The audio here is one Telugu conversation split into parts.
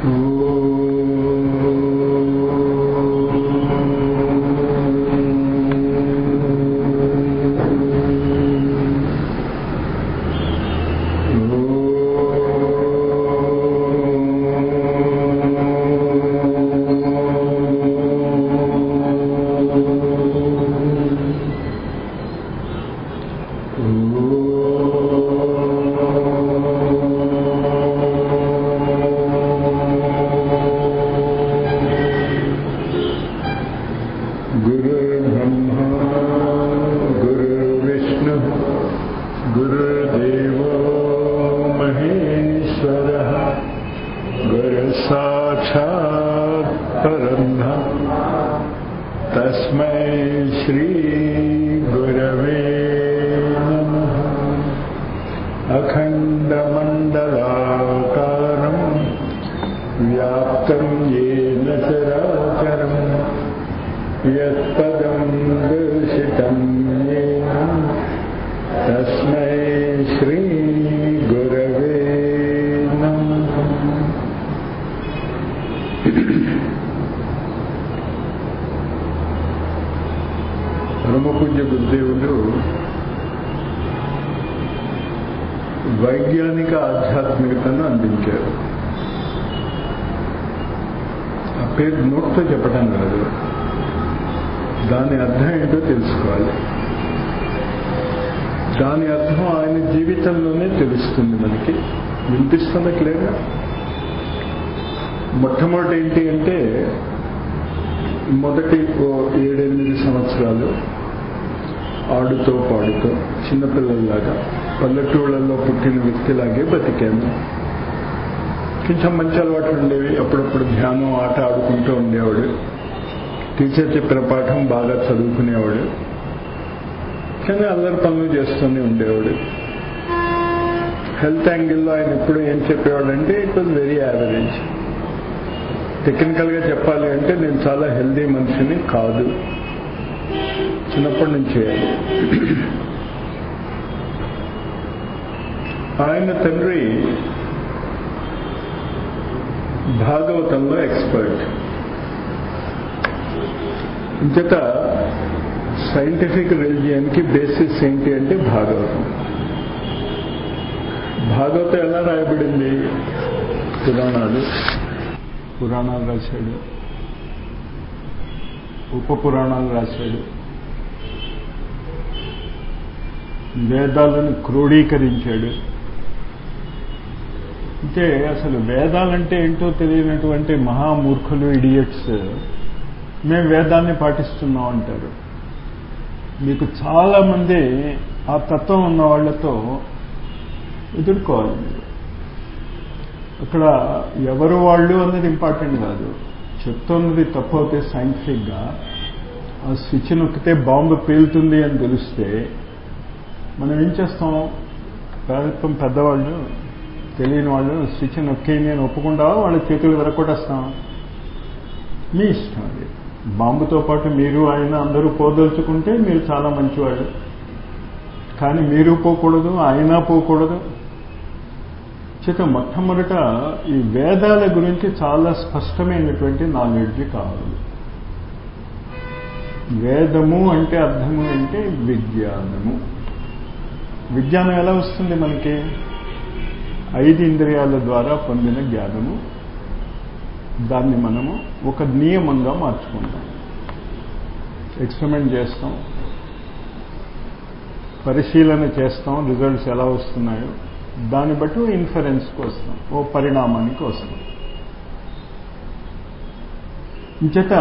गुरुर्ब्रह्मा गुरुर्विष्णुः गुरुर्देवो महेश्वरः गुरुसाक्षात् परब्रह्म तस्मै श्रीगुरवे नमः अखण्डमण्डलाकारम् व्याप्तं येन चराचरम् यत्पदं दर्शितं येन तस्मै श्रीगुरवे नमः పరమపూజ్య గురుదేవులు వైజ్ఞానిక ఆధ్యాత్మికతను అందించారు ఆ పేరు నోట్తో చెప్పడం కాదు దాని అర్థం ఏంటో తెలుసుకోవాలి దాని అర్థం ఆయన జీవితంలోనే తెలుస్తుంది మనకి వినిపిస్తున్న క్లియర్గా మొట్టమొదటి ఏంటి అంటే మొదటి ఓ ఏడెనిమిది సంవత్సరాలు ఆడుతూ పాడుతూ చిన్నపిల్లల్లాగా పల్లెటూళ్ళల్లో పుట్టిన వ్యక్తిలాగే బతికాను కొంచెం మంచి అలవాట్లు ఉండేవి అప్పుడప్పుడు ధ్యానం ఆట ఆడుకుంటూ ఉండేవాడు టీచర్ చెప్పిన పాఠం బాగా చదువుకునేవాడు కానీ అల్లరి పనులు చేస్తూనే ఉండేవాడు హెల్త్ యాంగిల్లో ఆయన ఎప్పుడు ఏం చెప్పేవాడంటే ఇట్ వాజ్ వెరీ యావరేజ్ టెక్నికల్గా చెప్పాలి అంటే నేను చాలా హెల్దీ మనిషిని కాదు చిన్నప్పటి నుంచి ఆయన తండ్రి భాగవతంలో ఎక్స్పర్ట్ ఇంచేత సైంటిఫిక్ రిలిజియన్కి బేసిస్ ఏంటి అంటే భాగవతం భాగవతం ఎలా రాయబడింది పురాణాలు పురాణాలు రాశాడు ఉప పురాణాలు రాశాడు వేదాలను క్రోడీకరించాడు అంటే అసలు వేదాలంటే ఏంటో తెలియనటువంటి మహామూర్ఖులు ఇడియట్స్ మేము వేదాన్ని పాటిస్తున్నాం అంటారు మీకు చాలా మంది ఆ తత్వం ఉన్న వాళ్ళతో ఎదుర్కోవాలి మీరు అక్కడ ఎవరు వాళ్ళు అన్నది ఇంపార్టెంట్ కాదు చెప్తున్నది తప్పు అవుతే సైంటిఫిక్గా ఆ స్విచ్ నొక్కితే బాంబు పేలుతుంది అని తెలిస్తే మనం ఏం చేస్తాం ప్రభుత్వం పెద్దవాళ్ళు తెలియని వాళ్ళు స్విచ్ నొక్కేయండి అని ఒప్పుకుండా వాళ్ళ చేతులు విరకొట్టేస్తాం మీ ఇష్టం అది బాంబుతో పాటు మీరు ఆయన అందరూ పోదలుచుకుంటే మీరు చాలా మంచివాళ్ళు కానీ మీరు పోకూడదు ఆయన పోకూడదు చేత మొట్టమొదట ఈ వేదాల గురించి చాలా స్పష్టమైనటువంటి నాలెడ్జ్ కావాలి వేదము అంటే అర్థము అంటే విజ్ఞానము విజ్ఞానం ఎలా వస్తుంది మనకి ఐదు ఇంద్రియాల ద్వారా పొందిన జ్ఞానము దాన్ని మనము ఒక నియమంగా మార్చుకుంటాం ఎక్స్పెరిమెంట్ చేస్తాం పరిశీలన చేస్తాం రిజల్ట్స్ ఎలా వస్తున్నాయో దాన్ని బట్టి ఇన్ఫరెన్స్కి వస్తాం ఓ పరిణామానికి వస్తాం ఇంచేత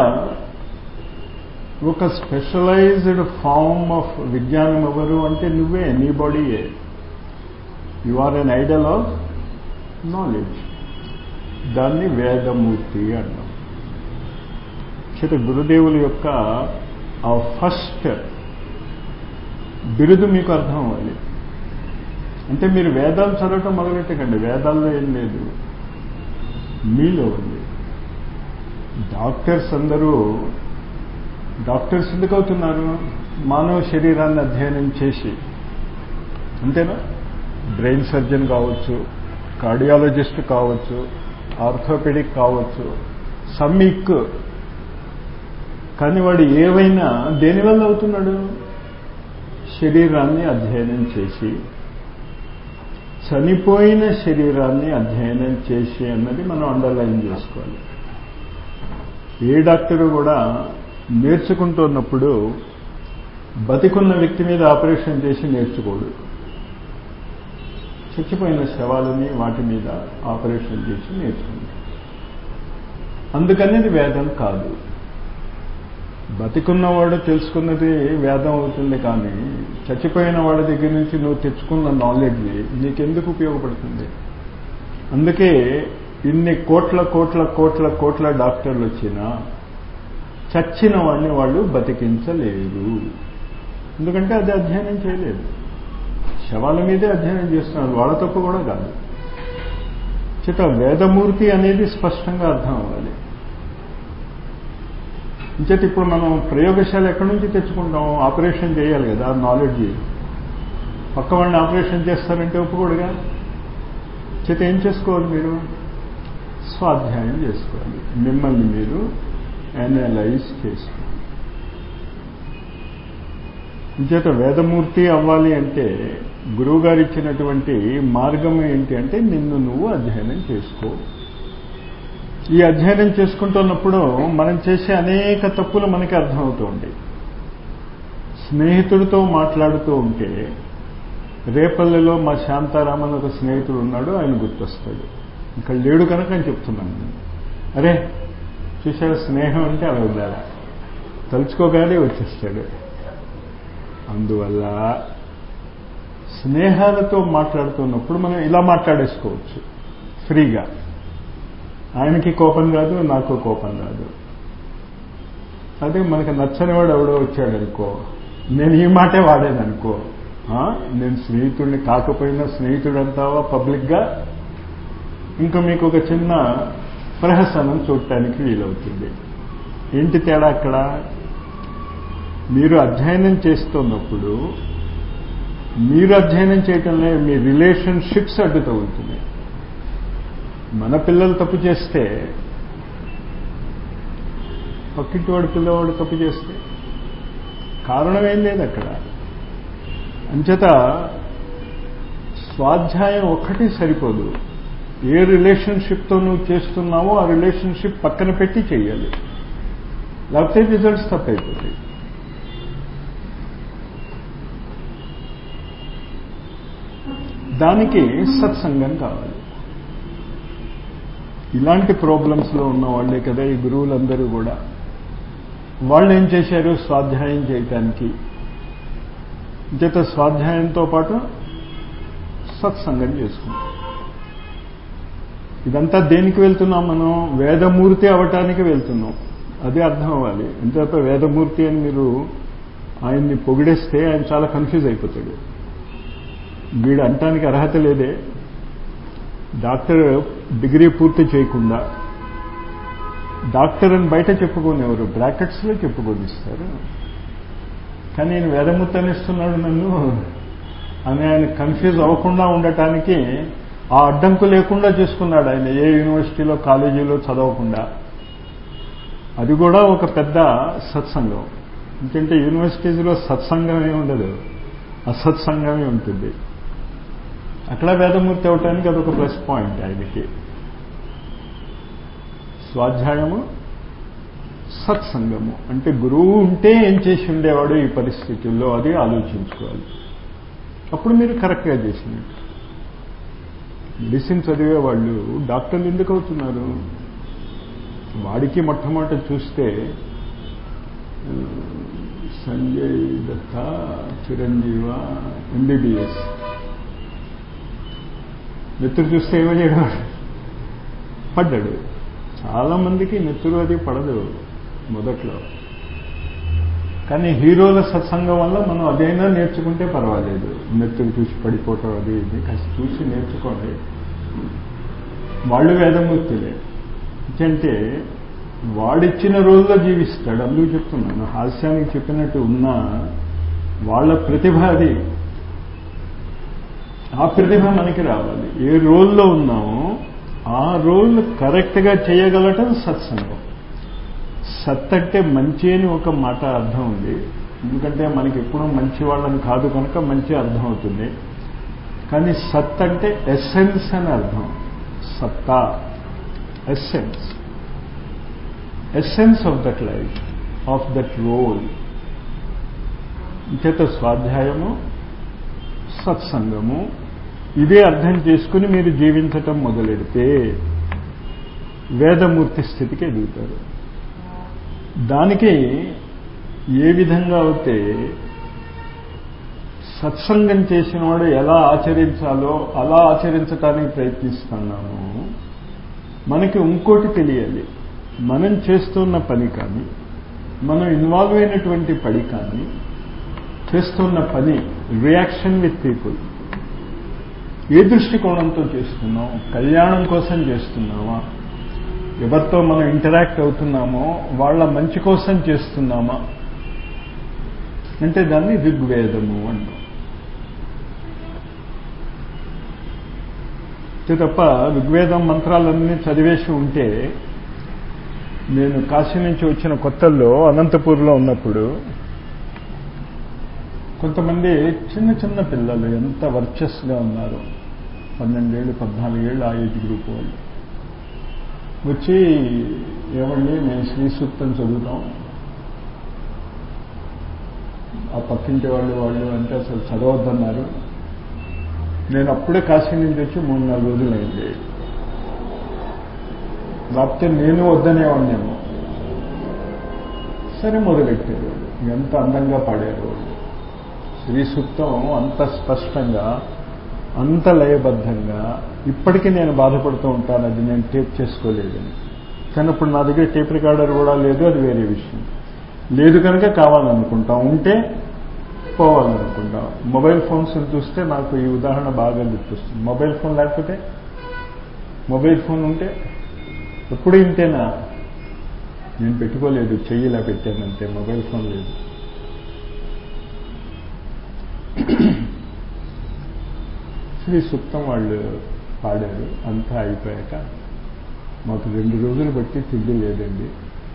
ఒక స్పెషలైజ్డ్ ఫార్మ్ ఆఫ్ విజ్ఞానం ఎవరు అంటే నువ్వే నీ బాడీయే you are an idol of knowledge దాన్ని వేదమూర్తి అన్నాం చేత గురుదేవుల యొక్క ఆ ఫస్ట్ బిరుదు మీకు అర్థం అవ్వాలి అంటే మీరు వేదాలు చదవటం మొదలెట్టకండి వేదాల్లో ఏం లేదు మీలో ఉంది డాక్టర్స్ అందరూ డాక్టర్స్ ఎందుకు అవుతున్నారు మానవ శరీరాన్ని అధ్యయనం చేసి అంతేనా బ్రెయిన్ సర్జన్ కావచ్చు కార్డియాలజిస్ట్ కావచ్చు ఆర్థోపెడిక్ కావచ్చు సమ్మిక్ కానీ వాడు ఏవైనా దేనివల్ల అవుతున్నాడు శరీరాన్ని అధ్యయనం చేసి చనిపోయిన శరీరాన్ని అధ్యయనం చేసి అన్నది మనం అండర్లైన్ చేసుకోవాలి ఏ డాక్టరు కూడా నేర్చుకుంటున్నప్పుడు బతికున్న వ్యక్తి మీద ఆపరేషన్ చేసి నేర్చుకోడు చచ్చిపోయిన శవాలని వాటి మీద ఆపరేషన్ చేసి నేర్చుకుంటాడు అందుకనేది వేదం కాదు బతికున్నవాడు తెలుసుకున్నది వేదం అవుతుంది కానీ చచ్చిపోయిన వాడి దగ్గర నుంచి నువ్వు తెచ్చుకున్న నాలెడ్జ్ నీకెందుకు ఉపయోగపడుతుంది అందుకే ఇన్ని కోట్ల కోట్ల కోట్ల కోట్ల డాక్టర్లు వచ్చినా చచ్చిన వాడిని వాళ్ళు బతికించలేరు ఎందుకంటే అది అధ్యయనం చేయలేదు శవాల మీదే అధ్యయనం చేస్తున్నారు వాళ్ళ తప్పు కూడా కాదు చేత వేదమూర్తి అనేది స్పష్టంగా అర్థం అవ్వాలి ఇంచేత ఇప్పుడు మనం ప్రయోగశాల ఎక్కడి నుంచి తెచ్చుకుంటాం ఆపరేషన్ చేయాలి కదా నాలెడ్జ్ పక్క వాళ్ళని ఆపరేషన్ చేస్తారంటే ఒప్పుకోడుగా చేత ఏం చేసుకోవాలి మీరు స్వాధ్యాయం చేసుకోవాలి మిమ్మల్ని మీరు అనలైజ్ చేసుకోవాలి ఇంచేత వేదమూర్తి అవ్వాలి అంటే గురువుగారు ఇచ్చినటువంటి మార్గం ఏంటి అంటే నిన్ను నువ్వు అధ్యయనం చేసుకో ఈ అధ్యయనం చేసుకుంటున్నప్పుడు మనం చేసే అనేక తప్పులు మనకి అర్థమవుతూ ఉంటాయి స్నేహితుడితో మాట్లాడుతూ ఉంటే రేపల్లెలో మా శాంతారామన్ ఒక స్నేహితుడు ఉన్నాడు ఆయన గుర్తొస్తాడు ఇక్కడ లేడు కనుక అని చెప్తున్నాను నేను అరే చూసాడు స్నేహం అంటే అలా ఉండాలి తలుచుకోగానే వచ్చేస్తాడు అందువల్ల స్నేహాలతో మాట్లాడుతున్నప్పుడు మనం ఇలా మాట్లాడేసుకోవచ్చు ఫ్రీగా ఆయనకి కోపం రాదు నాకు కోపం రాదు అదే మనకి నచ్చని వాడు ఎవడో వచ్చాడు అనుకో నేను ఈ మాటే వాడాననుకో నేను స్నేహితుడిని కాకపోయినా స్నేహితుడు అంటావా పబ్లిక్గా ఇంకా మీకు ఒక చిన్న ప్రహసనం చూడటానికి వీలవుతుంది ఏంటి తేడా అక్కడ మీరు అధ్యయనం చేస్తున్నప్పుడు మీరు అధ్యయనం చేయటంలో మీ రిలేషన్షిప్స్ అడ్డు తగులుతున్నాయి మన పిల్లలు తప్పు చేస్తే పక్కింటి వాడు పిల్లవాడు తప్పు చేస్తే కారణం ఏం లేదు అక్కడ అంచేత స్వాధ్యాయం ఒక్కటి సరిపోదు ఏ రిలేషన్షిప్తో నువ్వు చేస్తున్నావో ఆ రిలేషన్షిప్ పక్కన పెట్టి చేయాలి లేకపోతే రిజల్ట్స్ తప్పైపోతాయి దానికి సత్సంగం కావాలి ఇలాంటి ప్రాబ్లమ్స్లో ఉన్న వాళ్ళే కదా ఈ గురువులందరూ కూడా వాళ్ళు ఏం చేశారు స్వాధ్యాయం చేయటానికి చేత స్వాధ్యాయంతో పాటు సత్సంగం చేసుకుంటాం ఇదంతా దేనికి వెళ్తున్నాం మనం వేదమూర్తి అవటానికి వెళ్తున్నాం అదే అర్థం అవ్వాలి అంతేత వేదమూర్తి అని మీరు ఆయన్ని పొగిడేస్తే ఆయన చాలా కన్ఫ్యూజ్ అయిపోతాడు వీడు అంటానికి అర్హత లేదే డాక్టర్ డిగ్రీ పూర్తి చేయకుండా డాక్టర్ అని బయట చెప్పుకోనివ్వరు బ్రాకెట్స్లో చెప్పుకొనిస్తారు కానీ నేను వేదమూర్తి ఇస్తున్నాడు నన్ను అని ఆయన కన్ఫ్యూజ్ అవ్వకుండా ఉండటానికి ఆ అడ్డంకు లేకుండా చేసుకున్నాడు ఆయన ఏ యూనివర్సిటీలో కాలేజీలో చదవకుండా అది కూడా ఒక పెద్ద సత్సంగం ఎందుకంటే యూనివర్సిటీస్లో సత్సంగమే ఉండదు అసత్సంగమే ఉంటుంది అక్కడ వేదమూర్తి అవటానికి అదొక ప్లస్ పాయింట్ ఆయనకి స్వాధ్యాయము సత్సంగము అంటే గురువు ఉంటే ఏం చేసి ఉండేవాడు ఈ పరిస్థితుల్లో అది ఆలోచించుకోవాలి అప్పుడు మీరు కరెక్ట్గా చేసినట్టు మెడిసిన్ చదివే వాళ్ళు డాక్టర్లు ఎందుకు అవుతున్నారు వాడికి మొట్టమొదట చూస్తే సంజయ్ దత్త చిరంజీవ ఎంబీబీఎస్ నెత్తురు చూస్తే ఏమయ్యాడు పడ్డాడు చాలా మందికి నెత్తురు అది పడదు మొదట్లో కానీ హీరోల సత్సంగం వల్ల మనం అదైనా నేర్చుకుంటే పర్వాలేదు నెత్తురు చూసి పడిపోవటం అది ఇది కాస్త చూసి నేర్చుకోండి వాళ్ళు వేదమూర్తులే అంటే వాడిచ్చిన రోజుల్లో జీవిస్తాడు అందుకు చెప్తున్నాను హాస్యానికి చెప్పినట్టు ఉన్న వాళ్ళ ప్రతిభ అది ఆ ప్రతిభ మనకి రావాలి ఏ రోల్లో ఉన్నామో ఆ రోల్ కరెక్ట్గా చేయగలటం సత్సంగం సత్ అంటే మంచి అని ఒక మాట అర్థం ఉంది ఎందుకంటే మనకి ఎప్పుడూ మంచి వాళ్ళని కాదు కనుక మంచి అర్థం అవుతుంది కానీ సత్ అంటే ఎసెన్స్ అని అర్థం సత్తా essence essence of that life of that role చేత స్వాధ్యాయము సత్సంగము ఇదే అర్థం చేసుకుని మీరు జీవించటం మొదలెడితే వేదమూర్తి స్థితికి ఎదుగుతారు దానికి ఏ విధంగా అయితే సత్సంగం చేసిన వాడు ఎలా ఆచరించాలో అలా ఆచరించటానికి ప్రయత్నిస్తున్నాము మనకి ఇంకోటి తెలియాలి మనం చేస్తున్న పని కానీ మనం ఇన్వాల్వ్ అయినటువంటి పని కానీ చేస్తున్న పని రియాక్షన్ విత్ పీపుల్ ఏ దృష్టికోణంతో చేస్తున్నాం కళ్యాణం కోసం చేస్తున్నామా ఎవరితో మనం ఇంటరాక్ట్ అవుతున్నామో వాళ్ళ మంచి కోసం చేస్తున్నామా అంటే దాన్ని ఋగ్వేదము అంటాం తప్ప ఋగ్వేదం మంత్రాలన్నీ చదివేసి ఉంటే నేను కాశీ నుంచి వచ్చిన కొత్తల్లో అనంతపూర్లో ఉన్నప్పుడు కొంతమంది చిన్న చిన్న పిల్లలు ఎంత వర్చస్గా ఉన్నారు పన్నెండేళ్ళు పద్నాలుగేళ్ళు ఆ ఏజ్ గ్రూప్ వాళ్ళు వచ్చి ఏమండి మేము శ్రీ సూక్తం చదువుతాం ఆ పక్కింటి వాళ్ళు వాళ్ళు అంటే అసలు చదవద్దన్నారు నేను అప్పుడే కాశీ నుంచి వచ్చి మూడు నాలుగు రోజులు అయింది లేకపోతే నేను వద్దనేవాడినేమో సరే మొదలెట్టారు ఎంత అందంగా పాడారు శ్రీ సూక్తం అంత స్పష్టంగా అంత లయబద్ధంగా ఇప్పటికీ నేను బాధపడుతూ ఉంటాను అది నేను టేప్ చేసుకోలేదని కానీ ఇప్పుడు నా దగ్గర టేప్ రికార్డర్ కూడా లేదు అది వేరే విషయం లేదు కనుక కావాలనుకుంటాం ఉంటే పోవాలనుకుంటాం మొబైల్ ఫోన్స్ చూస్తే నాకు ఈ ఉదాహరణ బాగా గుర్తొస్తుంది మొబైల్ ఫోన్ లేకపోతే మొబైల్ ఫోన్ ఉంటే ఎప్పుడు ఇంతేనా నేను పెట్టుకోలేదు చెయ్యిలా పెట్టానంతే మొబైల్ ఫోన్ లేదు శ్రీ సూక్తం వాళ్ళు పాడారు అంతా అయిపోయాక మాకు రెండు రోజులు బట్టి తిండి లేదండి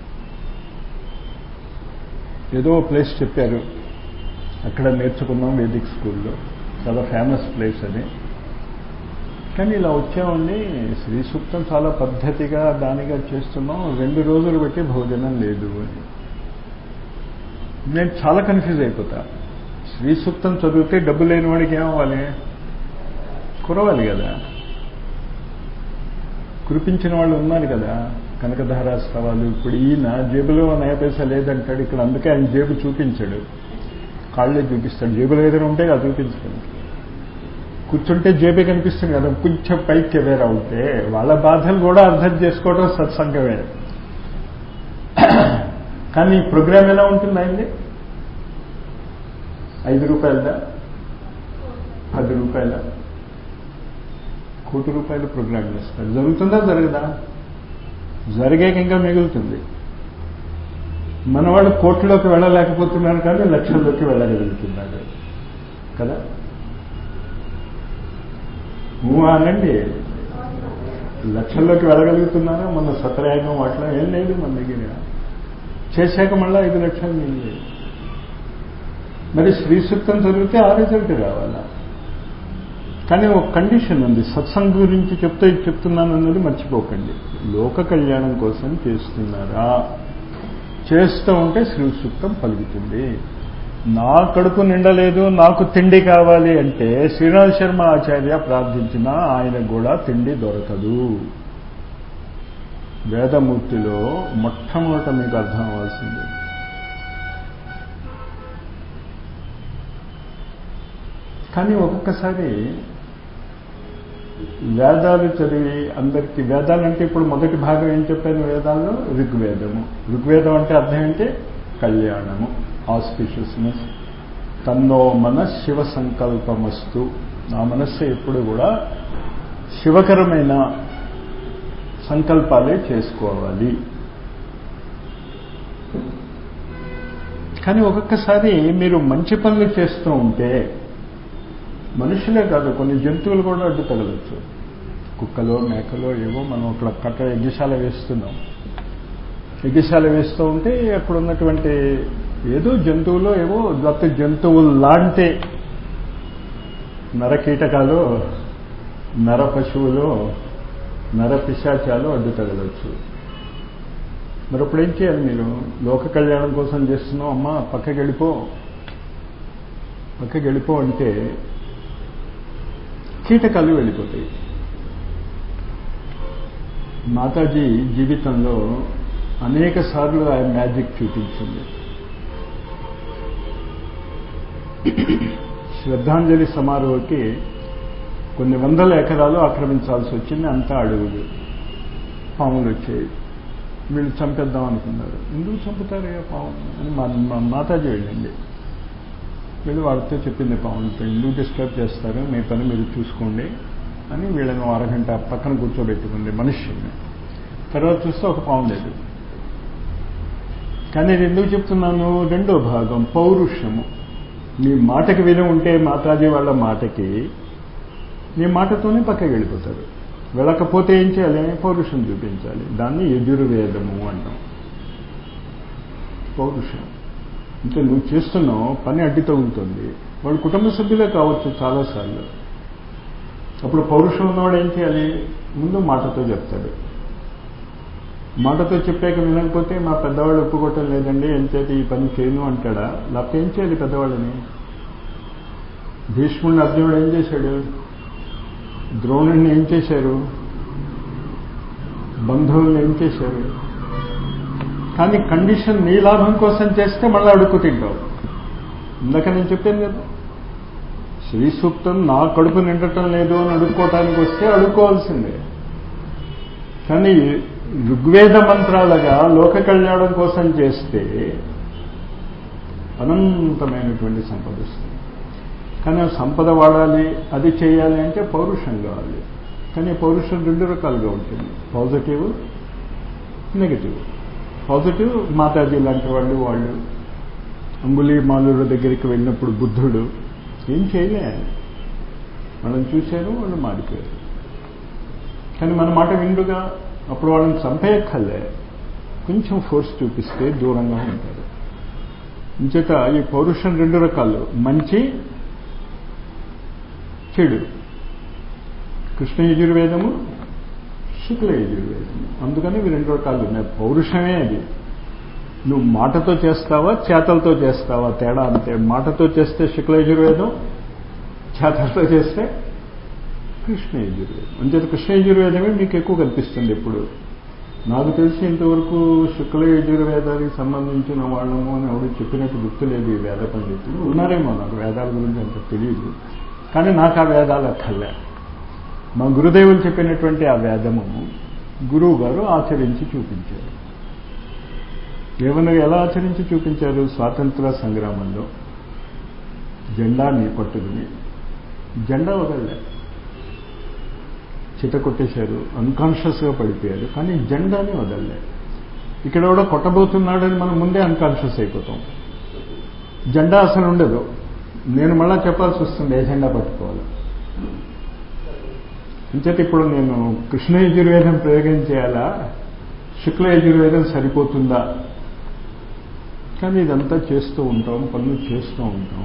ఏదో ప్లేస్ చెప్పారు అక్కడ నేర్చుకున్నాం వేదిక్ స్కూల్లో చాలా ఫేమస్ ప్లేస్ అది కానీ ఇలా వచ్చామండి శ్రీ సూక్తం చాలా పద్ధతిగా దానిగా చేస్తున్నాం రెండు రోజులు బట్టి భోజనం లేదు అని నేను చాలా కన్ఫ్యూజ్ అయిపోతా శ్రీ సూక్తం చదివితే డబ్బు లేని వాడికి ఏమవ్వాలి కురవాలి కదా కురిపించిన వాళ్ళు ఉన్నారు కదా కనకధారాస్తవాలు ఇప్పుడు ఈయన జేబులో నయ పైసా లేదంటాడు ఇక్కడ అందుకే ఆయన జేబు చూపించాడు కాళ్ళే చూపిస్తాడు జేబులో ఏదైనా ఉంటే అది చూపించడం కూర్చుంటే జేబే కనిపిస్తుంది కదా కొంచెం పైకి ఎవేరా ఉంటే వాళ్ళ బాధలు కూడా అర్థం చేసుకోవడం సత్సంగమే కానీ ఈ ప్రోగ్రామ్ ఎలా ఉంటుంది అయింది ఐదు రూపాయలదా పది రూపాయల కోటి రూపాయల ప్రోగ్రామ్ చేస్తారు జరుగుతుందా జరగదా జరిగాక ఇంకా మిగులుతుంది మన వాళ్ళు కోట్లోకి వెళ్ళలేకపోతున్నారు కానీ లక్షల్లోకి వెళ్ళగలుగుతున్నారు కదా అనండి లక్షల్లోకి వెళ్ళగలుగుతున్నారా మన సత్రయాగం వాటిలో ఏం లేదు మన దగ్గర చేశాక మళ్ళీ ఐదు లక్షలు మిగిలి మరి శ్రీ సూక్తం చదివితే ఆ రిజల్ట్ రావాలా కానీ ఒక కండిషన్ ఉంది సత్సంగ గురించి చెప్తే ఇది చెప్తున్నాను అన్నది మర్చిపోకండి లోక కళ్యాణం కోసం చేస్తున్నారా చేస్తూ ఉంటే శ్రీ సూక్తం పలుకుతుంది నా కడుపు నిండలేదు నాకు తిండి కావాలి అంటే శ్రీనాథ్ శర్మ ఆచార్య ప్రార్థించినా ఆయన కూడా తిండి దొరకదు వేదమూర్తిలో మొట్టమొదట మీకు అర్థం అవ్వాల్సింది కానీ ఒక్కొక్కసారి వేదాలు చదివి అందరికీ వేదాలంటే ఇప్పుడు మొదటి భాగం ఏం చెప్పాను వేదాల్లో ఋగ్వేదము ఋగ్వేదం అంటే అర్థం ఏంటి కళ్యాణము ఆస్పిషియస్నెస్ తన్నో మన శివ సంకల్పమస్తు నా మనస్సు ఎప్పుడు కూడా శివకరమైన సంకల్పాలే చేసుకోవాలి కానీ ఒక్కొక్కసారి మీరు మంచి పనులు చేస్తూ ఉంటే మనుషులే కాదు కొన్ని జంతువులు కూడా అడ్డు తగలచ్చు కుక్కలో మేకలో ఏవో మనం అక్కడ కట్ట యజ్ఞశాల వేస్తున్నాం యజ్ఞశాల వేస్తూ ఉంటే అక్కడ ఉన్నటువంటి ఏదో జంతువులో ఏవో లేకపోతే జంతువులు లాంటి నర కీటకాలు నర పశువులు నర పిశాచాలు అడ్డు తగలవచ్చు మరి అప్పుడు ఏం చేయాలి మీరు లోక కళ్యాణం కోసం చేస్తున్నావు అమ్మ పక్కకి వెళ్ళిపో పక్కకి వెళ్ళిపో అంటే కీటకాలు వెళ్ళిపోతాయి మాతాజీ జీవితంలో అనేక సార్లు ఆయన మ్యాజిక్ చూపించింది శ్రద్ధాంజలి సమారోహకి కొన్ని వందల ఎకరాలు ఆక్రమించాల్సి వచ్చింది అంతా అడవులు పాములు వచ్చాయి వీళ్ళు చంపేద్దాం అనుకున్నారు ఎందుకు చంపుతారయ్యా పాము అని మా మా మాతాజీ వెళ్ళింది వీళ్ళు వాళ్ళతో చెప్పింది పాములతో ఎందుకు డిస్టర్బ్ చేస్తారు మీ పని మీరు చూసుకోండి అని వీళ్ళని అరగంట పక్కన కూర్చోబెట్టుకుంది మనుష్యుల్ని తర్వాత చూస్తే ఒక పాము లేదు కానీ ఇది ఎందుకు చెప్తున్నాను రెండో భాగం పౌరుషము నీ మాటకి విలువ ఉంటే మాతాజీ వాళ్ళ మాటకి నీ మాటతోనే పక్కకి వెళ్ళిపోతారు వెళ్ళకపోతే ఏం చేయాలి పౌరుషం చూపించాలి దాన్ని యజుర్వేదము అంటాం పౌరుషం అంటే నువ్వు చేస్తున్నావు పని అడ్డి తగులుతుంది వాళ్ళ కుటుంబ సభ్యులే కావచ్చు చాలాసార్లు అప్పుడు పౌరుషం ఉన్నవాడు ఏం చేయాలి ముందు మాటతో చెప్తాడు మాటతో చెప్పాక వినకపోతే మా పెద్దవాళ్ళు ఒప్పుకోవటం లేదండి ఎంతైతే ఈ పని చేయను అంటాడా లేకపోతే ఏం చేయాలి పెద్దవాళ్ళని భీష్ముడిని అర్జునుడు ఏం చేశాడు ద్రోణుడిని ఏం చేశారు బంధువుల్ని ఏం చేశారు కానీ కండిషన్ నీ లాభం కోసం చేస్తే మళ్ళీ అడుక్కు తింటావు ఇందాక నేను చెప్పాను కదా శ్రీ సూక్తం నా కడుపు నిండటం లేదు అని అడుక్కోవటానికి వస్తే అడుక్కోవాల్సిందే కానీ ఋగ్వేద మంత్రాలుగా లోక కళ్యాణం కోసం చేస్తే అనంతమైనటువంటి సంపద వస్తుంది కానీ ఆ సంపద వాడాలి అది చేయాలి అంటే పౌరుషం కావాలి కానీ పౌరుషం రెండు రకాలుగా ఉంటుంది పాజిటివ్ నెగటివ్ పాజిటివ్ మాతాజీ లాంటి వాళ్ళు వాళ్ళు అంగుళీ మాలుల దగ్గరికి వెళ్ళినప్పుడు బుద్ధుడు ఏం చేయలే మనం చూశారు వాళ్ళు మారిపోయారు కానీ మన మాట విండుగా అప్పుడు వాళ్ళని చంపేయక్కర్లే కొంచెం ఫోర్స్ చూపిస్తే దూరంగా ఉంటారు ఇంచేత ఈ పౌరుషం రెండు రకాలు మంచి చెడు కృష్ణ యజుర్వేదము శుక్ల యజుర్వేదము అందుకని ఇవి రెండు రకాలు ఉన్నాయి పౌరుషమే అది నువ్వు మాటతో చేస్తావా చేతలతో చేస్తావా తేడా అంతే మాటతో చేస్తే శుక్ల యజుర్వేదం చేతలతో చేస్తే కృష్ణ యజుర్వేదం అంచేత కృష్ణ యజుర్వేదమే మీకు ఎక్కువ కనిపిస్తుంది ఇప్పుడు నాకు తెలిసి ఇంతవరకు శుక్ల యజుర్వేదానికి సంబంధించిన వాళ్ళము అని ఎవరు చెప్పినట్టు గుర్తులేదు ఈ వేద పండితులు ఉన్నారేమో నాకు వేదాల గురించి అంత తెలియదు కానీ నాకు ఆ వేదాలు అక్కర్లే మా గురుదేవులు చెప్పినటువంటి ఆ వేదము గురువు గారు ఆచరించి చూపించారు ఏమన్నా ఎలా ఆచరించి చూపించారు స్వాతంత్ర సంగ్రామంలో జెండాని పట్టుకుని జెండా వదలలే చిట కొట్టేశారు అన్కాన్షియస్గా పడిపోయారు కానీ జెండాని వదలలే ఇక్కడ కూడా కొట్టబోతున్నాడని మనం ముందే అన్కాన్షియస్ అయిపోతాం జెండా అసలు ఉండదు నేను మళ్ళా చెప్పాల్సి వస్తుంది ఏ జెండా పట్టుకోవాలి అంచేత ఇప్పుడు నేను కృష్ణ యజుర్వేదం ప్రయోగం చేయాలా శుక్ల యజుర్వేదం సరిపోతుందా కానీ ఇదంతా చేస్తూ ఉంటాం పనులు చేస్తూ ఉంటాం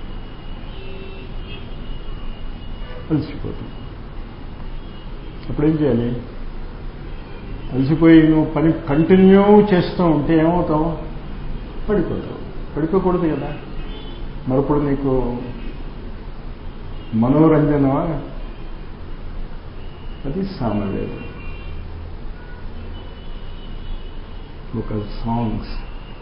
అలసిపోతాం అప్పుడేం చేయాలి అలసిపోయి నువ్వు పని కంటిన్యూ చేస్తూ ఉంటే ఏమవుతావు పడిపోతావు పడిపోకూడదు కదా మరప్పుడు నీకు మనోరంజనమా అది సామవేదం ఒక సాంగ్స్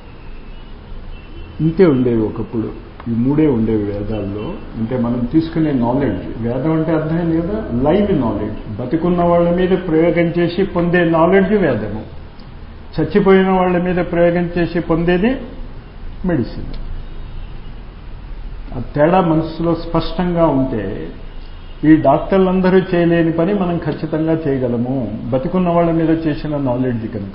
ఇంతే ఉండేవి ఒకప్పుడు ఈ మూడే ఉండేవి వేదాల్లో అంటే మనం తీసుకునే నాలెడ్జ్ వేదం అంటే అర్థం లేదా లైవ్ నాలెడ్జ్ బతికున్న వాళ్ళ మీద ప్రయోగం చేసి పొందే నాలెడ్జ్ వేదము చచ్చిపోయిన వాళ్ళ మీద ప్రయోగం చేసి పొందేది మెడిసిన్ ఆ తేడా మనసులో స్పష్టంగా ఉంటే ఈ డాక్టర్లందరూ చేయలేని పని మనం ఖచ్చితంగా చేయగలము బతికున్న వాళ్ళ మీద చేసిన నాలెడ్జ్ కనుక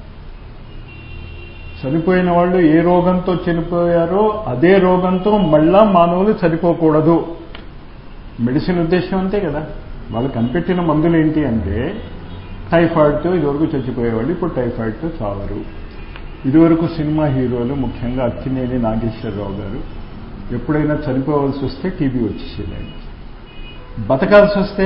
చనిపోయిన వాళ్ళు ఏ రోగంతో చనిపోయారో అదే రోగంతో మళ్ళా మానవులు చనిపోకూడదు మెడిసిన్ ఉద్దేశం అంతే కదా వాళ్ళు కనిపెట్టిన మందులు ఏంటి అంటే టైఫాయిడ్తో ఇదివరకు చచ్చిపోయేవాళ్ళు ఇప్పుడు టైఫాయిడ్తో చావరు ఇదివరకు సినిమా హీరోలు ముఖ్యంగా అక్కినేని నాగేశ్వరరావు గారు ఎప్పుడైనా చనిపోవాల్సి వస్తే టీబీ వచ్చేసేది బతకాల్సి వస్తే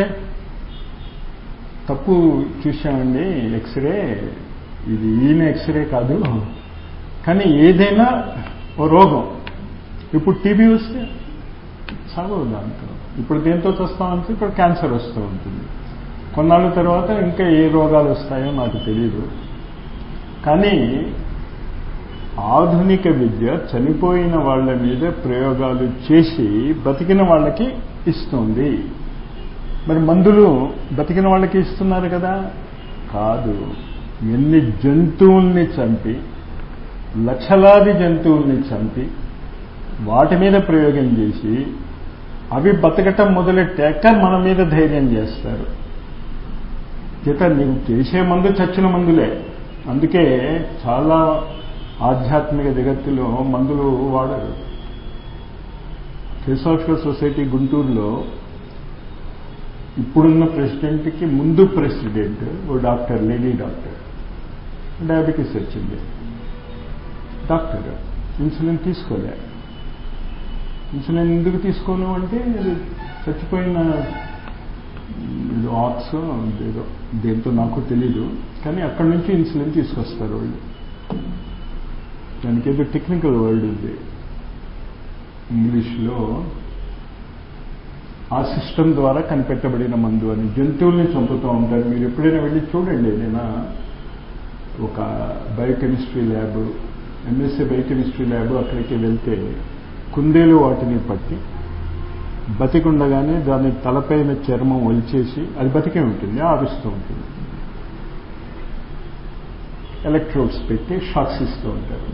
తప్పు చూసామండి ఎక్స్రే ఇది ఈయన ఎక్స్రే కాదు కానీ ఏదైనా ఓ రోగం ఇప్పుడు టీబీ వస్తే చావదు దాంతో ఇప్పుడు దేంతో వస్తామంటే ఇప్పుడు క్యాన్సర్ వస్తూ ఉంటుంది కొన్నాళ్ళ తర్వాత ఇంకా ఏ రోగాలు వస్తాయో నాకు తెలియదు కానీ ఆధునిక విద్య చనిపోయిన వాళ్ళ మీద ప్రయోగాలు చేసి బతికిన వాళ్ళకి ఇస్తుంది మరి మందులు బతికిన వాళ్ళకి ఇస్తున్నారు కదా కాదు ఎన్ని జంతువుల్ని చంపి లక్షలాది జంతువుల్ని చంపి వాటి మీద ప్రయోగం చేసి అవి బతకటం మొదలెట్టాక మన మీద ధైర్యం చేస్తారు చేత నీవు చేసే మందు చచ్చిన మందులే అందుకే చాలా ఆధ్యాత్మిక జగత్తులో మందులు వాడరు థియోసాఫికల్ సొసైటీ గుంటూరులో ఇప్పుడున్న ప్రెసిడెంట్కి ముందు ప్రెసిడెంట్ ఓ డాక్టర్ లేడీ డాక్టర్ డయాబెటీస్ వచ్చింది డాక్టర్ ఇన్సులిన్ తీసుకోలే ఇన్సులిన్ ఎందుకు తీసుకోను అంటే ఇది చచ్చిపోయిన ఇది ఆక్స్ ఏదో దేంతో నాకు తెలీదు కానీ అక్కడి నుంచి ఇన్సులిన్ తీసుకొస్తారు వాళ్ళు దానికి ఏదో టెక్నికల్ వర్డ్ ఉంది ఇంగ్లీష్లో ఆ సిస్టమ్ ద్వారా కనిపెట్టబడిన మందు అని జంతువుల్ని చంపుతూ ఉంటారు మీరు ఎప్పుడైనా వెళ్ళి చూడండి ఏదైనా ఒక biochemistry lab MSc biochemistry lab అక్కడికి వెళ్తే కుందేలు వాటిని పట్టి బతికుండగానే దాని తలపైన చర్మం ఒలిచేసి అది బతికే ఉంటుంది ఆవిస్తూ ఉంటుంది ఎలక్ట్రోడ్స్ పెట్టి షాక్స్ ఇస్తూ ఉంటారు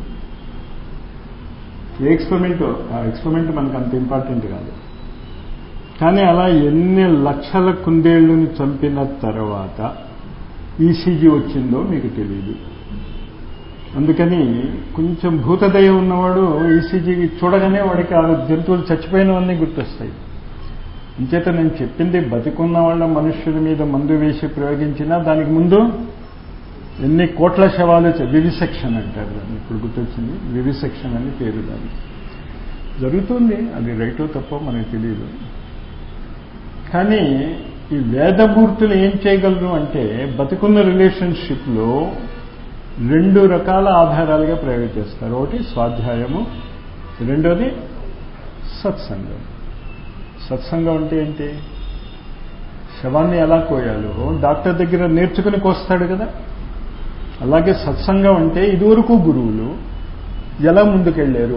ఏ ఎక్స్పెరిమెంట్ ఆ ఎక్స్పెరిమెంట్ మనకు అంత ఇంపార్టెంట్ కాదు కానీ అలా ఎన్ని లక్షల కుందేళ్లను చంపిన తర్వాత ఈసీజీ వచ్చిందో మీకు తెలియదు అందుకని కొంచెం భూతదయ ఉన్నవాడు ఈసీజీ చూడగానే వాడికి ఆ జంతువులు చచ్చిపోయినవన్నీ గుర్తొస్తాయి అంచేత నేను చెప్పింది బతికున్న వాళ్ళ మనుష్యుల మీద మందు వేసి ప్రయోగించినా దానికి ముందు ఎన్ని కోట్ల శవాలు వివిసెక్షన్ అంటారు దాన్ని ఇప్పుడు గుర్తొచ్చింది వివిసెక్షన్ అని పేరు దాన్ని జరుగుతుంది అది రైటో తప్ప మనకు తెలియదు కానీ ఈ వేదమూర్తులు ఏం చేయగలరు అంటే బతికున్న రిలేషన్షిప్లో రెండు రకాల ఆధారాలుగా ప్రయోగం చేస్తారు ఒకటి స్వాధ్యాయము రెండోది సత్సంగం సత్సంగం అంటే ఏంటి శవాన్ని ఎలా కోయాలో డాక్టర్ దగ్గర నేర్చుకుని కోస్తాడు కదా అలాగే సత్సంగం అంటే ఇదివరకు గురువులు ఎలా ముందుకెళ్ళారు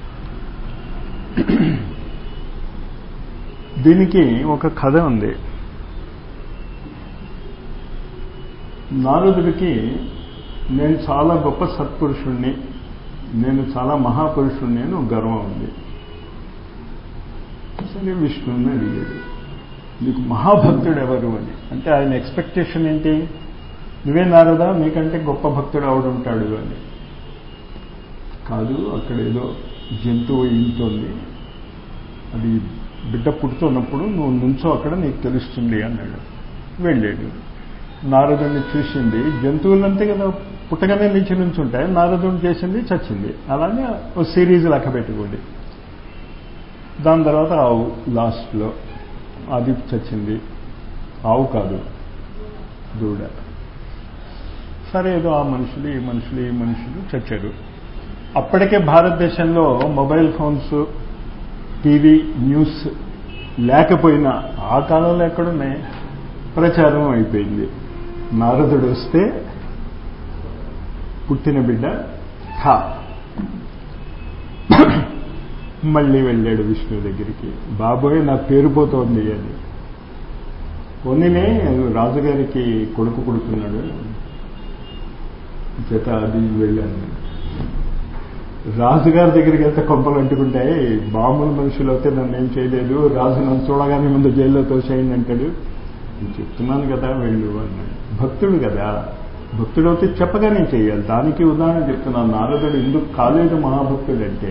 దీనికి ఒక కథ ఉంది నారదుడికి నేను చాలా గొప్ప సత్పురుషుణ్ణి నేను చాలా మహాపురుషుణ్ణి అని ఒక గర్వం ఉంది సరే విష్ణువుని అడిగాడు నీకు మహాభక్తుడు ఎవరు అని అంటే ఆయన ఎక్స్పెక్టేషన్ ఏంటి నువ్వే నారదా నీకంటే గొప్ప భక్తుడు అవడుంటాడు అని కాదు అక్కడ ఏదో జంతువు ఇంతుంది అది బిడ్డ పుడుతున్నప్పుడు నువ్వు నుంచో అక్కడ నీకు తెలుస్తుంది అన్నాడు వెళ్ళాడు నారదుడిని చూసింది జంతువులంతే కదా పుట్టగానే నుంచి నుంచి ఉంటాయి నారదుడిని చేసింది చచ్చింది అలానే ఓ సిరీస్ లెక్క పెట్టుకోండి దాని తర్వాత ఆవు లాస్ట్లో అది చచ్చింది ఆవు కాదు దూడ సరే ఏదో ఆ మనుషులు ఈ మనుషులు ఈ మనుషులు చచ్చారు అప్పటికే భారతదేశంలో మొబైల్ ఫోన్స్ టీవీ న్యూస్ లేకపోయినా ఆ కాలంలో ఎక్కడున్నాయి ప్రచారం అయిపోయింది నారదుడు వస్తే పుట్టిన బిడ్డ ఖా మళ్ళీ వెళ్ళాడు విష్ణు దగ్గరికి బాబోయ్ నా పేరు పోతోంది అని కొన్నినే రాజుగారికి కొడుకు పుడుతున్నాడు చేత అది వెళ్ళాను రాజుగారి దగ్గరికి వెళ్తే కొంపలు అంటుకుంటాయి మామూలు మనుషులు అయితే నన్ను ఏం చేయలేదు రాజు నన్ను చూడగానే ముందు జైల్లో తోసేయండి అంటాడు నేను చెప్తున్నాను కదా వెళ్ళు అన్నాడు భక్తుడు కదా భక్తుడు అయితే చెప్పగానే చేయాలి దానికి ఉదాహరణ చెప్తున్నాను నారదుడు ఎందుకు కాలేదు మహాభక్తుడు అంటే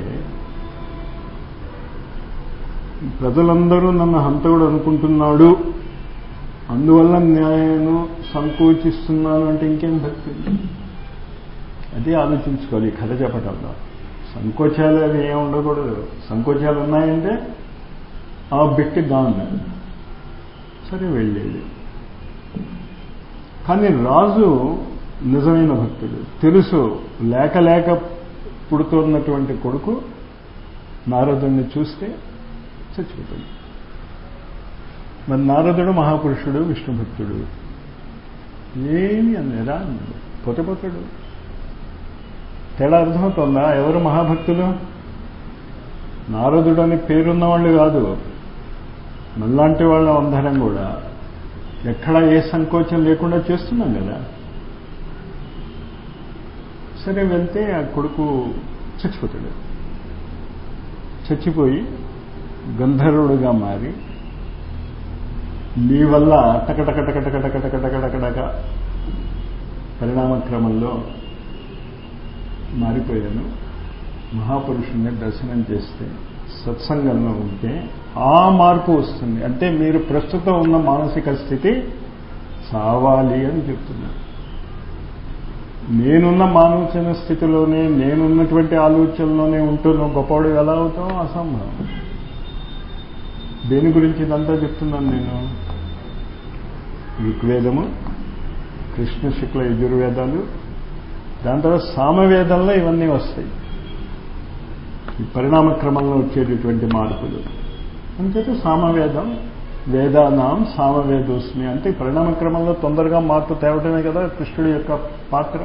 ప్రజలందరూ నన్ను హంతకుడు అనుకుంటున్నాడు అందువల్ల నేను సంకోచిస్తున్నాను అంటే ఇంకేం భక్తి అది ఆలోచించుకోవాలి ఈ కథ చెప్పటంలో సంకోచాలు అవి ఏం ఉండకూడదు సంకోచాలు ఉన్నాయంటే ఆ బిట్ గాన్ సరే వెళ్ళేది కానీ రాజు నిజమైన భక్తుడు తెలుసు లేక లేక పుడుతున్నటువంటి కొడుకు నారదుడిని చూస్తే చచ్చిపోతాడు మరి నారదుడు మహాపురుషుడు విష్ణు భక్తుడు ఏమి అన్నరా అన్నాడు పోతపోతాడు తేడా అర్థమవుతుందా ఎవరు మహాభక్తులు నారదుడు అని పేరున్న వాళ్ళు కాదు మనలాంటి వాళ్ళం అందరం కూడా ఎక్కడా ఏ సంకోచం లేకుండా చేస్తున్నాం కదా సరే వెళ్తే ఆ కొడుకు చచ్చిపోతాడు చచ్చిపోయి గంధర్వుడుగా మారి నీ వల్ల టకటక టకటక టకటక టకటకటక పరిణామ క్రమంలో మారిపోయాను మహాపురుషుణ్ణి దర్శనం చేస్తే సత్సంగంలో ఉంటే ఆ మార్పు వస్తుంది అంటే మీరు ప్రస్తుతం ఉన్న మానసిక స్థితి చావాలి అని చెప్తున్నారు నేనున్న మానసిక స్థితిలోనే నేనున్నటువంటి ఆలోచనలోనే ఉంటున్న గొప్పవాడు ఎలా అవుతాం అసంభవం దేని గురించి ఇదంతా చెప్తున్నాను నేను ఋగ్వేదము కృష్ణ శుక్ల యజుర్వేదాలు దాని తర్వాత సామవేదంలో ఇవన్నీ వస్తాయి ఈ పరిణామ క్రమంలో వచ్చేటటువంటి మార్పులు అంచేత సామవేదం వేదానాం సామవేదోస్మి అంటే పరిణామ క్రమంలో తొందరగా మార్పు తేవటమే కదా కృష్ణుడి యొక్క పాత్ర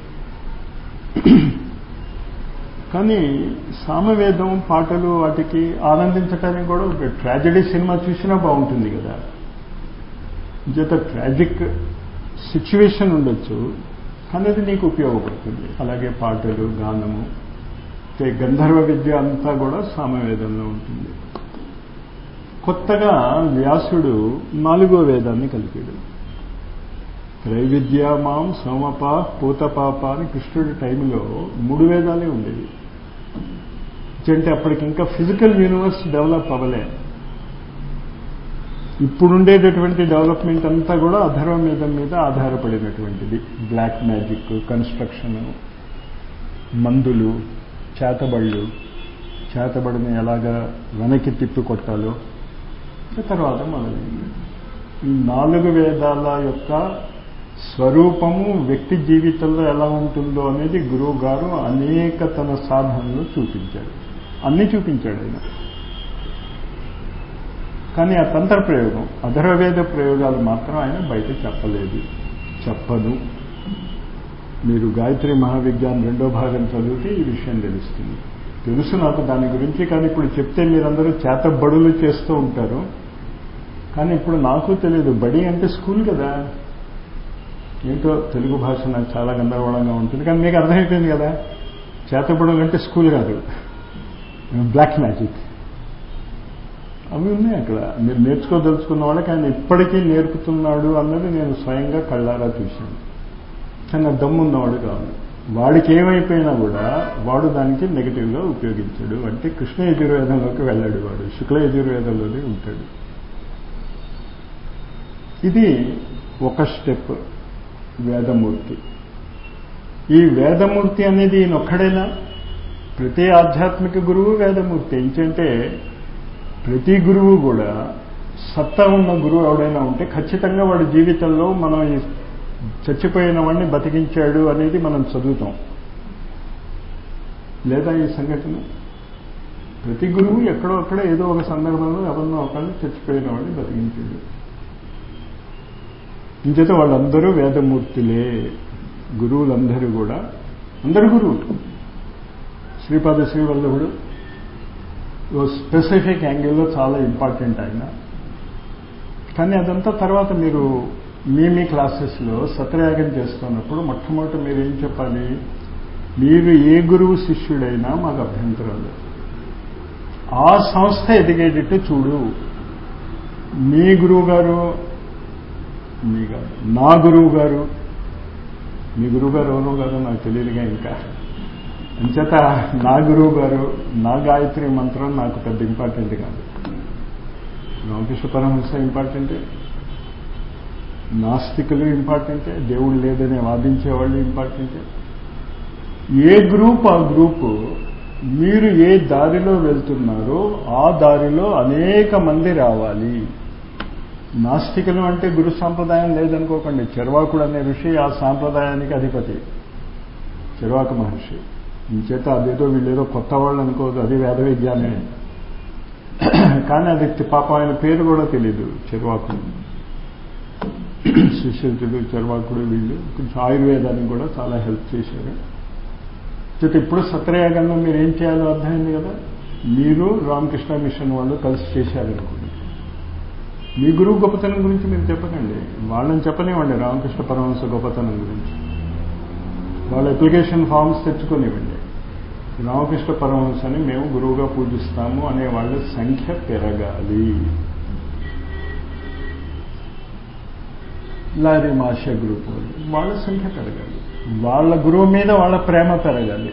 కానీ సామవేదం పాటలు వాటికి ఆనందించడానికి కూడా ఒక ట్రాజడీ సినిమా చూసినా బాగుంటుంది కదా చేత ట్రాజిక్ సిచ్యువేషన్ ఉండొచ్చు కానీ అది నీకు ఉపయోగపడుతుంది అలాగే పాటలు గానము గంధర్వ విద్య అంతా కూడా సామవేదంలో ఉంటుంది కొత్తగా వ్యాసుడు నాలుగో వేదాన్ని కలిపాడు త్రైవిద్య మాం సోమప పూతపాప అని కృష్ణుడి టైంలో మూడు వేదాలే ఉండేవి అంటే అప్పటికి ఇంకా ఫిజికల్ యూనివర్స్ డెవలప్ అవ్వలే ఇప్పుడుండేటటువంటి డెవలప్మెంట్ అంతా కూడా అధర్వమేధం మీద ఆధారపడినటువంటిది బ్లాక్ మ్యాజిక్ కన్స్ట్రక్షన్ మందులు చేతబళ్ళు చేతబడిని ఎలాగా వెనక్కి తిప్పి కొట్టాలో తర్వాత మొదలైంది ఈ నాలుగు వేదాల యొక్క స్వరూపము వ్యక్తి జీవితంలో ఎలా ఉంటుందో అనేది గురువు గారు అనేక తన సాధనలు చూపించాడు అన్నీ చూపించాడు ఆయన కానీ ఆ తంత్ర ప్రయోగం అధర్వవేద ప్రయోగాలు మాత్రం ఆయన బయట చెప్పలేదు చెప్పదు మీరు గాయత్రి మహావిజ్ఞాన్ రెండో భాగం చదివితే ఈ విషయం తెలుస్తుంది తెలుసు నాకు దాని గురించి కానీ ఇప్పుడు చెప్తే మీరందరూ చేతబడులు చేస్తూ ఉంటారు కానీ ఇప్పుడు నాకు తెలియదు బడి అంటే స్కూల్ కదా ఏంటో తెలుగు భాష నాకు చాలా గందరగోళంగా ఉంటుంది కానీ మీకు అర్థమైపోయింది కదా చేతబడులు అంటే స్కూల్ కాదు బ్లాక్ మ్యాజిక్ అవి ఉన్నాయి అక్కడ మీరు నేర్చుకోదలుచుకున్న వాళ్ళకి ఆయన ఇప్పటికీ నేర్పుతున్నాడు అన్నది నేను స్వయంగా కళ్ళారా చూశాను కానీ దమ్మున్నవాడు కాదు వాడికి ఏమైపోయినా కూడా వాడు దానికి నెగిటివ్గా ఉపయోగించాడు అంటే కృష్ణ యజుర్వేదంలోకి వెళ్ళాడు వాడు శుక్ల యజుర్వేదంలోనే ఉంటాడు ఇది ఒక స్టెప్ వేదమూర్తి ఈ వేదమూర్తి అనేది ఈయన ఒక్కడైనా ప్రతి ఆధ్యాత్మిక గురువు వేదమూర్తి ఏంటంటే ప్రతి గురువు కూడా సత్తా ఉన్న గురువు ఎవడైనా ఉంటే ఖచ్చితంగా వాడి జీవితంలో మనం ఈ చచ్చిపోయిన వాడిని బతికించాడు అనేది మనం చదువుతాం లేదా ఈ సంఘటన ప్రతి గురువు ఎక్కడో అక్కడ ఏదో ఒక సందర్భంలో ఎవరినో ఒకరిని చచ్చిపోయిన వాడిని బతికించాడు ఇంచేత వాళ్ళందరూ వేదమూర్తులే గురువులందరూ కూడా అందరు గురువులు శ్రీపాద శ్రీవల్లభుడు ఓ స్పెసిఫిక్ యాంగిల్లో చాలా ఇంపార్టెంట్ ఆయన కానీ అదంతా తర్వాత మీరు మీ మీ క్లాసెస్లో సత్రయాగం చేస్తున్నప్పుడు మొట్టమొదటి మీరు ఏం చెప్పాలి మీరు ఏ గురువు శిష్యుడైనా మాకు అభ్యంతరం లేదు ఆ సంస్థ ఎదిగేటట్టు చూడు మీ గురువు గారు మీ గారు నా గురువు గారు మీ గురువు గారు ఎవరో గారు నాకు తెలియదుగా ఇంకా అంచేత నా గురువు గారు నా గాయత్రి మంత్రం నాకు పెద్ద ఇంపార్టెంట్ కాదు రామకృష్ణ పరమహంస ఇంపార్టెంటే నాస్తికులు ఇంపార్టెంటే దేవుడు లేదని వాదించే వాళ్ళు ఇంపార్టెంటే ఏ గ్రూప్ ఆ గ్రూపు మీరు ఏ దారిలో వెళ్తున్నారో ఆ దారిలో అనేక మంది రావాలి నాస్తికులు అంటే గురు సాంప్రదాయం లేదనుకోకండి చెరవాకుడు అనే ఋషి ఆ సాంప్రదాయానికి అధిపతి చెరవాక మహర్షి ఇంచేత అదేదో వీళ్ళేదో కొత్త వాళ్ళు అనుకోదు అది వేద విజ్ఞానమే కానీ అది పాపం ఆయన పేరు కూడా తెలీదు చెరవాకుడు సుశీలుడు చెరవాకుడు వీళ్ళు కొంచెం ఆయుర్వేదానికి కూడా చాలా హెల్ప్ చేశారు చేత ఇప్పుడు సత్రయాగంలో మీరు ఏం చేయాలో అర్థమైంది కదా మీరు రామకృష్ణ మిషన్ వాళ్ళు కలిసి చేశారనుకోండి మీ గురువు గొప్పతనం గురించి మీరు చెప్పకండి వాళ్ళని చెప్పనివ్వండి రామకృష్ణ పరమహంస గొప్పతనం గురించి వాళ్ళ అప్లికేషన్ ఫామ్స్ తెచ్చుకొనివ్వండి రామకృష్ణ పరమహంసని మేము గురువుగా పూజిస్తాము అనే వాళ్ళ సంఖ్య పెరగాలి లారీ మాష గ్రూప్ వాళ్ళు వాళ్ళ సంఖ్య పెరగాలి వాళ్ళ గురువు మీద వాళ్ళ ప్రేమ పెరగాలి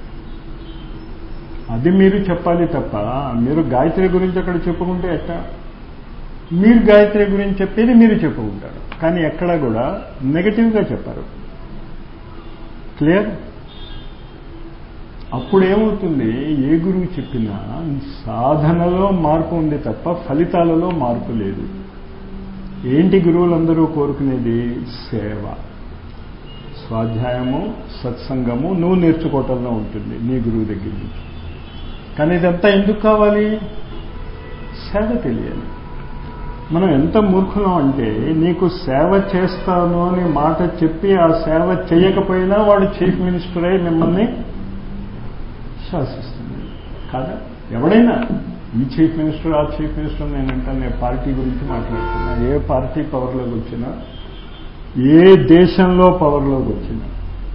అది మీరు చెప్పాలి తప్ప మీరు గాయత్రి గురించి అక్కడ చెప్పుకుంటే ఎట్టా మీరు గాయత్రి గురించి చెప్పేది మీరు చెప్పుకుంటారు కానీ ఎక్కడ కూడా నెగటివ్గా చెప్పారు క్లియర్ అప్పుడు ఏమవుతుంది ఏ గురువు చెప్పినా సాధనలో మార్పు ఉంది తప్ప ఫలితాలలో మార్పు లేదు ఏంటి గురువులందరూ కోరుకునేది సేవ స్వాధ్యాయము సత్సంగము నువ్వు నేర్చుకోవటంలో ఉంటుంది నీ గురువు దగ్గర నుంచి కానీ ఇదంతా ఎందుకు కావాలి సేవ తెలియాలి మనం ఎంత మూర్ఖులం అంటే నీకు సేవ చేస్తాను అని మాట చెప్పి ఆ సేవ చేయకపోయినా వాడు చీఫ్ మినిస్టర్ అయి మిమ్మల్ని శాసిస్తుంది కాదా ఎవడైనా ఈ చీఫ్ మినిస్టర్ ఆ చీఫ్ మినిస్టర్ నేనంటే నేను పార్టీ గురించి మాట్లాడుతున్నా ఏ పార్టీ పవర్లోకి వచ్చినా ఏ దేశంలో పవర్లోకి వచ్చినా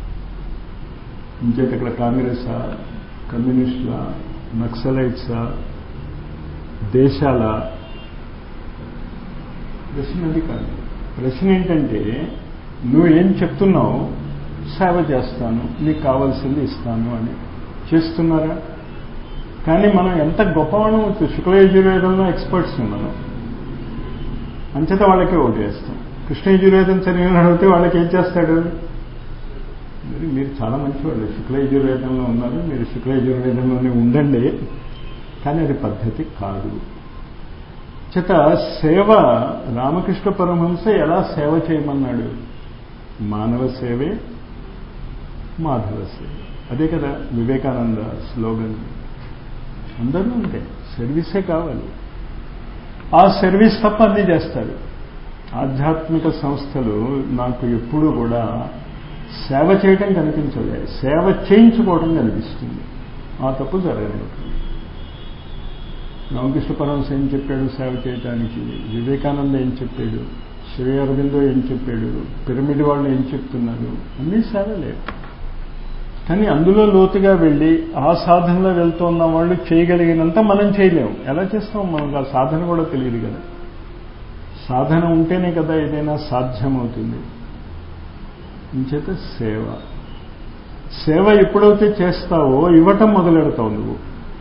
ఇంకేత ఇక్కడ కాంగ్రెసా కమ్యూనిస్టులా నక్సలైట్సా దేశాల ప్రశ్న అది కాదు ప్రశ్న ఏంటంటే నువ్వు ఏం చెప్తున్నావు సేవ చేస్తాను నీకు కావాల్సింది ఇస్తాను అని చేస్తున్నారా కానీ మనం ఎంత గొప్పవాళ్ళం శుక్లయజుర్వేదంలో ఎక్స్పర్ట్స్ మనం అంచేత వాళ్ళకే ఓటు వేస్తాం కృష్ణయజుర్వేదం చదివిన అడిగితే వాళ్ళకి ఏం చేస్తాడు మరి మీరు చాలా మంచివాళ్ళు శుక్లయజుర్వేదంలో ఉన్నారు మీరు శుక్లయజుర్వేదంలోనే ఉండండి కానీ అది పద్ధతి కాదు చేత సేవ రామకృష్ణ పరమహంస ఎలా సేవ చేయమన్నాడు మానవ సేవే మాధవ సేవ అదే కదా వివేకానంద స్లోగన్ అందరూ ఉంటే సర్వీసే కావాలి ఆ సర్వీస్ తప్ప అన్నీ చేస్తారు ఆధ్యాత్మిక సంస్థలు నాకు ఎప్పుడూ కూడా సేవ చేయటం కనిపించలే సేవ చేయించుకోవడం కనిపిస్తుంది ఆ తప్పు జరగలేదు రామకృష్ణ పరమహంస ఏం చెప్పాడు సేవ చేయటానికి వివేకానంద ఏం చెప్పాడు శ్రీ అరవిందో ఏం చెప్పాడు పిరమిడ్ వాళ్ళు ఏం చెప్తున్నారు అన్నీ సేవలే కానీ అందులో లోతుగా వెళ్ళి ఆ సాధనలో వెళ్తున్న వాళ్ళు చేయగలిగినంత మనం చేయలేము ఎలా చేస్తాం మనకు ఆ సాధన కూడా తెలియదు కదా సాధన ఉంటేనే కదా ఏదైనా సాధ్యమవుతుంది ఇంచేత సేవ సేవ ఎప్పుడైతే చేస్తావో ఇవ్వటం మొదలెడతావు నువ్వు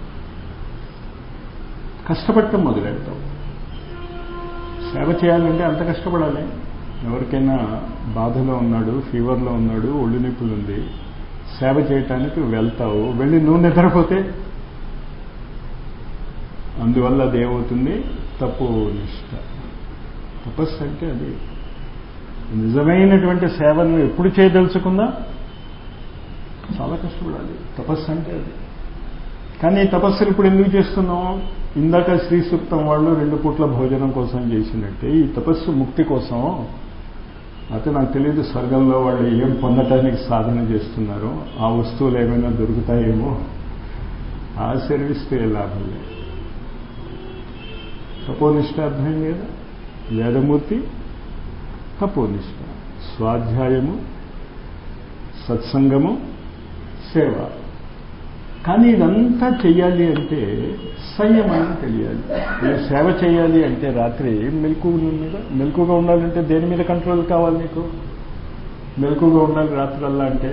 కష్టపడటం మొదలెడతావు సేవ చేయాలంటే అంత కష్టపడాలి ఎవరికైనా బాధలో ఉన్నాడు ఫీవర్లో ఉన్నాడు ఒళ్ళు నొప్పులు ఉంది సేవ చేయటానికి వెళ్తావు వెళ్ళి నువ్వు నిద్రపోతే అందువల్ల అది ఏమవుతుంది తప్పు నిష్ట తపస్సు అంటే అది నిజమైనటువంటి సేవను ఎప్పుడు చేయదలుచుకున్నా చాలా కష్టపడాలి తపస్సు అంటే అది కానీ తపస్సులు ఇప్పుడు ఎందుకు చేస్తున్నాం ఇందాక శ్రీ సూక్తం వాళ్ళు రెండు పూట్ల భోజనం కోసం చేసినట్టే ఈ తపస్సు ముక్తి కోసం అయితే నాకు తెలియదు స్వర్గంలో వాళ్ళు ఏం పొందటానికి సాధన చేస్తున్నారో ఆ వస్తువులు ఏమైనా దొరుకుతాయేమో ఆ సర్వీస్తో ఏ లాభం లేదు తపోనిష్ట అర్థమైంది కదా వేదమూర్తి తపోనిష్ట స్వాధ్యాయము సత్సంగము సేవ కానీ ఇదంతా చెయ్యాలి అంటే సంయమనం తెలియాలి మీరు సేవ చేయాలి అంటే రాత్రి మెలకు మీద మెలకుగా ఉండాలంటే దేని మీద కంట్రోల్ కావాలి నీకు మెలకుగా ఉండాలి రాత్రల్లా అంటే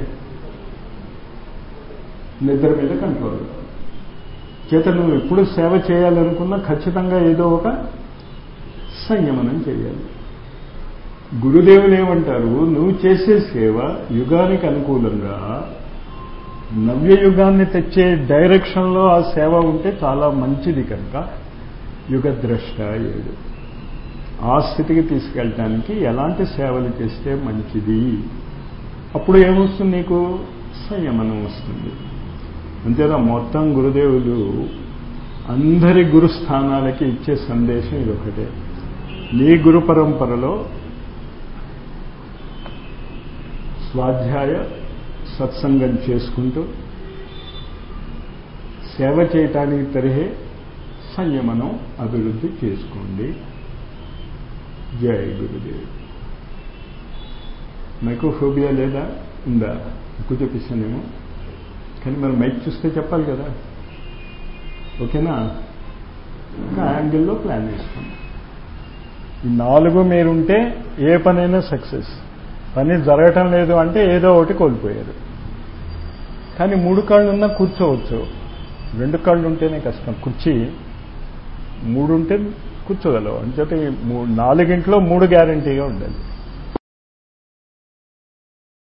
నిద్ర మీద కంట్రోల్ చేత నువ్వు ఎప్పుడు సేవ చేయాలనుకున్నా ఖచ్చితంగా ఏదో ఒక సంయమనం చేయాలి గురుదేవులు ఏమంటారు నువ్వు చేసే సేవ యుగానికి అనుకూలంగా నవ్య యుగాన్ని తెచ్చే డైరెక్షన్లో ఆ సేవ ఉంటే చాలా మంచిది కనుక యుగద్రష్ట ఏడు ఆ స్థితికి తీసుకెళ్ళటానికి ఎలాంటి సేవలు చేస్తే మంచిది అప్పుడు ఏమొస్తుంది నీకు సంయమనం వస్తుంది అంతేనా మొత్తం గురుదేవులు అందరి గురుస్థానాలకి ఇచ్చే సందేశం ఇదొకటే నీ గురు పరంపరలో స్వాధ్యాయ సత్సంగం చేసుకుంటూ సేవ చేయటానికి తరిహే సంయమనం అభివృద్ధి చేసుకోండి జై గురుదేవ్ మైక్రోఫోబియా లేదా ఉందా ఎక్కువ చూపిస్తానేమో కానీ మరి మైక్ చూస్తే చెప్పాలి కదా ఓకేనా ఒక యాంగిల్లో ప్లాన్ చేసుకోండి ఈ నాలుగు మీరుంటే ఏ పనైనా సక్సెస్ పని జరగటం లేదు అంటే ఏదో ఒకటి కోల్పోయారు కానీ మూడు కాళ్ళు ఉన్నా కూర్చోవచ్చు రెండు కాళ్ళు ఉంటేనే కష్టం కుర్చీ మూడు ఉంటే కూర్చోగలవు అంచేత నాలుగింట్లో మూడు గ్యారంటీగా ఉండాలి